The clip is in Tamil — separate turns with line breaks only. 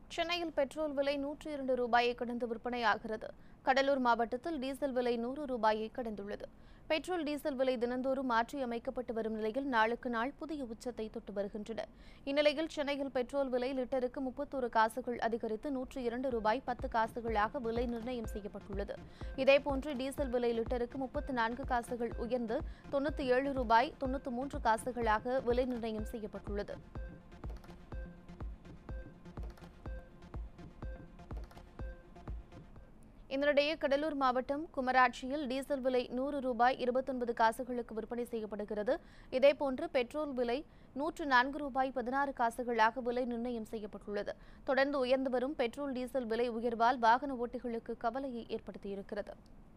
சென்னையில் பெட்ரோல் விலை நூற்றி இரண்டு ரூபாயை கடந்து விற்பனையாகிறது கடலூர் மாவட்டத்தில் டீசல் விலை நூறு ரூபாயை கடந்துள்ளது பெட்ரோல் டீசல் விலை தினந்தோறும் மாற்றியமைக்கப்பட்டு வரும் நிலையில் நாளுக்கு நாள் புதிய உச்சத்தை தொட்டு வருகின்றன இந்நிலையில் சென்னையில் பெட்ரோல் விலை லிட்டருக்கு முப்பத்தோரு காசுகள் அதிகரித்து நூற்றி இரண்டு ரூபாய் பத்து காசுகளாக விலை நிர்ணயம் செய்யப்பட்டுள்ளது இதேபோன்று டீசல் விலை லிட்டருக்கு முப்பத்து நான்கு காசுகள் உயர்ந்து தொண்ணூற்றி ஏழு ரூபாய் தொண்ணூற்று மூன்று காசுகளாக விலை நிர்ணயம் செய்யப்பட்டுள்ளது இதனிடையே கடலூர் மாவட்டம் குமராட்சியில் டீசல் விலை நூறு ரூபாய் இருபத்தொன்பது காசுகளுக்கு விற்பனை செய்யப்படுகிறது இதேபோன்று பெட்ரோல் விலை நூற்று நான்கு ரூபாய் பதினாறு காசுகளாக விலை நிர்ணயம் செய்யப்பட்டுள்ளது தொடர்ந்து உயர்ந்து வரும் பெட்ரோல் டீசல் விலை உயர்வால் வாகன ஓட்டிகளுக்கு கவலையை ஏற்படுத்தியிருக்கிறது